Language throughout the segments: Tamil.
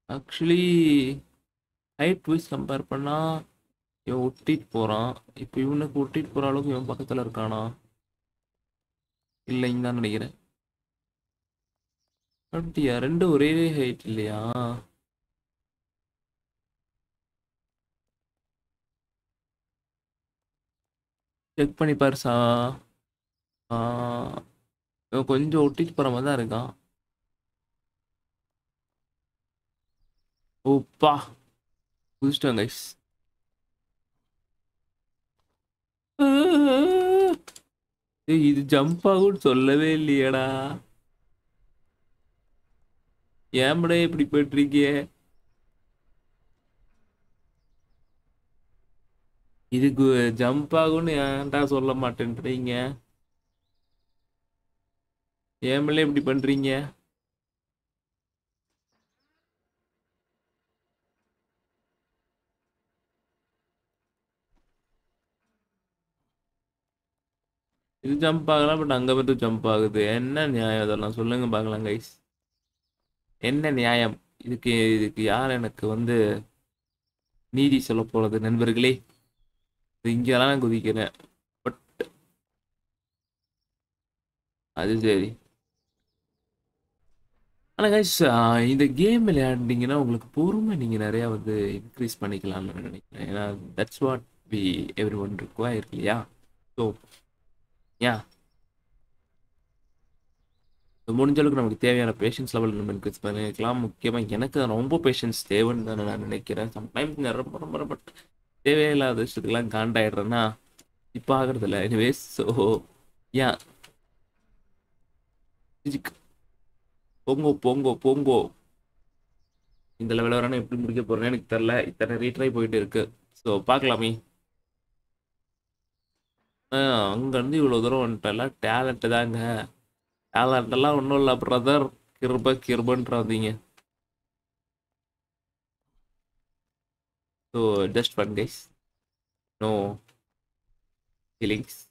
ஆக்சுவலி ஹைட் வைஸ் கம்பேர் பண்ணா இவன் ஒட்டிட்டு போறான் இப்போ இவனுக்கு ஒட்டிட்டு போற அளவுக்கு இவன் பக்கத்துல இருக்கானா இல்லைன்னு தான் நினைக்கிறேன் அப்படியா ரெண்டும் ஒரே ஹைட் இல்லையா செக் பண்ணி பாருசா ஆ, இவன் கொஞ்சம் ஒட்டிட்டு போற மாதிரி தான் இருக்கான் ஓப்பா குதிச்சிட்டான் கைஸ் ஏய் இது ஜம்ப் ஆகும்னு சொல்லவே இல்லையேடா ஏன்டா இப்படி போயிட்டு இருக்கிய இதுக்கு ஜம்ப் ஆகும்னு ஏன்டா சொல்ல மாட்டேன்றீங்க ஏமலே இப்படி பண்றீங்க இது ஜம்ப் ஆகலாம் பட் அங்க மட்டும் ஜம்ப் ஆகுது என்ன நியாயம் அதெல்லாம் சொல்லுங்க பார்க்கலாம் கைஸ் என்ன நியாயம் இதுக்கு இதுக்கு யார் எனக்கு வந்து நீதி சொல்ல போறது நண்பர்களே இது இங்கெல்லாம் நான் குதிக்கிறேன் பட் அது சரி ஆனால் கைஸ் இந்த கேம் விளையாண்டிங்கன்னா உங்களுக்கு பொறுமை நீங்கள் நிறையா வந்து இன்க்ரீஸ் பண்ணிக்கலாம்னு நான் நினைக்கிறேன் ஏன்னா that's what we every one require இல்லையா ஸோ யா முடிஞ்ச அளவுக்கு நமக்கு தேவையான பேஷன்ஸ் லெவல் நம்ம இன்க்ரீஸ் பண்ணிக்கலாம் முக்கியமாக எனக்கு ரொம்ப பேஷன்ஸ் தேவைன்னு தான் நான் நினைக்கிறேன் சம்டைம்ஸ் ரொம்ப ரொம்ப ரொம்ப தேவையில்லாத விஷயத்துக்கெல்லாம் காண்டாயிடுறேன்னா இப்போ ஆகிறது இல்லை எனிவேஸ் ஸோ யா போங்கோ போங்கோ போங்கோ இந்த லெவலில் வரானே எப்படி முடிக்க போகிறேன்னு எனக்கு தெரில இத்தனை ரீட்ரை போயிட்டு இருக்கு ஸோ பார்க்கலாமே அங்கேருந்து இவ்வளோ தூரம் வந்துட்டல டேலண்ட்டு தாங்க டேலண்ட்டெல்லாம் ஒன்றும் இல்லை பிரதர் கிருப கிருபன்றாதீங்க so just fun guys no feelings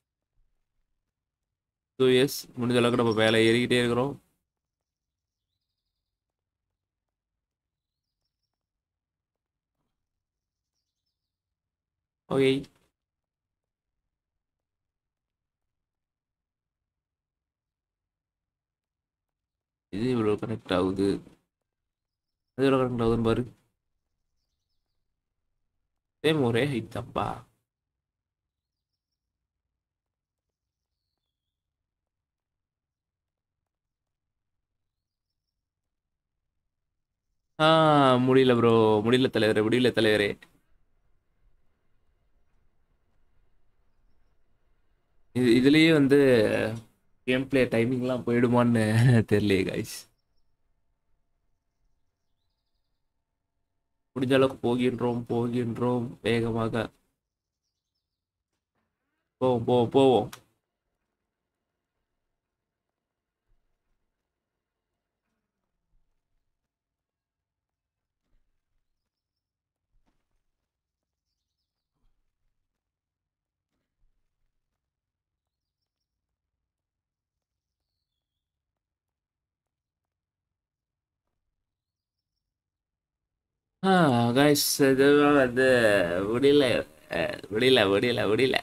so yes முடிஞ்ச அளவுக்கு நம்ம வேலை ஏறிக்கிட்டே இருக்கிறோம் ஓகே இது இவ்வளோ கனெக்ட் ஆகுது அது எவ்வளோ கனெக்ட் ஆகுதுன்னு பாரு சேம் ஒரே ஹைட் தான்ப்பா ஆ முடியல ப்ரோ முடியல தலைவரே முடியல தலைவரே இது இதுலயே வந்து கேம் பிளே டைமிங்லாம் போயிடுமான்னு தெரியலையே கைஸ் முடிஞ்ச அளவுக்கு போகின்றோம் போகின்றோம் வேகமாக போவோம் போவோம் போவோம் கைஸ் இதுவும் வந்து முடியல அஹ், முடியல முடியல முடியல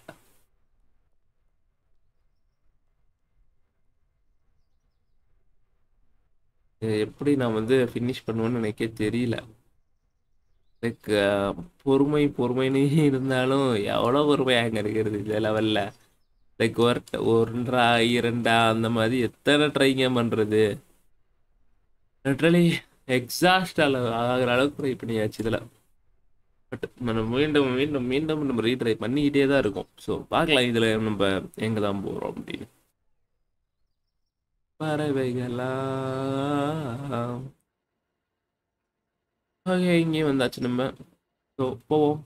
இது எப்படி நான் வந்து ஃபினிஷ் பண்ணுவேன்னு எனக்கே தெரியல லைக் பொறுமை பொறுமைன்னு இருந்தாலும் எவ்வளோ பொறுமையாக அங்கே இருக்கிறது இந்த லெவலில் லைக் ஒரு ஒன்றா இரண்டா அந்த மாதிரி எத்தனை ட்ரைங்க பண்ணுறது லிட்ரலி எக்ஸாஸ்ட் அளவு ஆகிற அளவுக்கு ட்ரை பண்ணியாச்சு இதில் பட் நம்ம மீண்டும் மீண்டும் மீண்டும் நம்ம ரீட்ரை பண்ணிக்கிட்டே தான் இருக்கோம் ஸோ பார்க்கலாம் இதில் நம்ம எங்கே தான் போகிறோம் அப்படின்னு பறவைகளா ஓகே இங்கே வந்தாச்சு நம்ம ஸோ போவோம்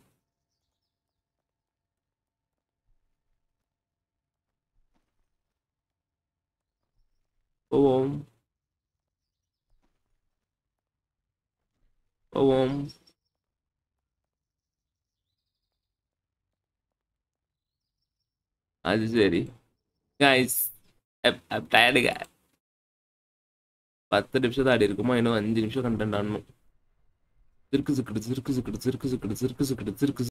போவோம் போவோம் அது சரி கைஸ் டயர்டுங்க பத்து நிமிஷம் தான் ஆடி இருக்குமா இன்னும் அஞ்சு நிமிஷம் கண்டென்ட் ஆடணும் சிற்கு சிக்கிடு சிற்கு சிக்கிடு சிற்கு சிக்கிடு சிற்கு சிக்கிடு சிற்கு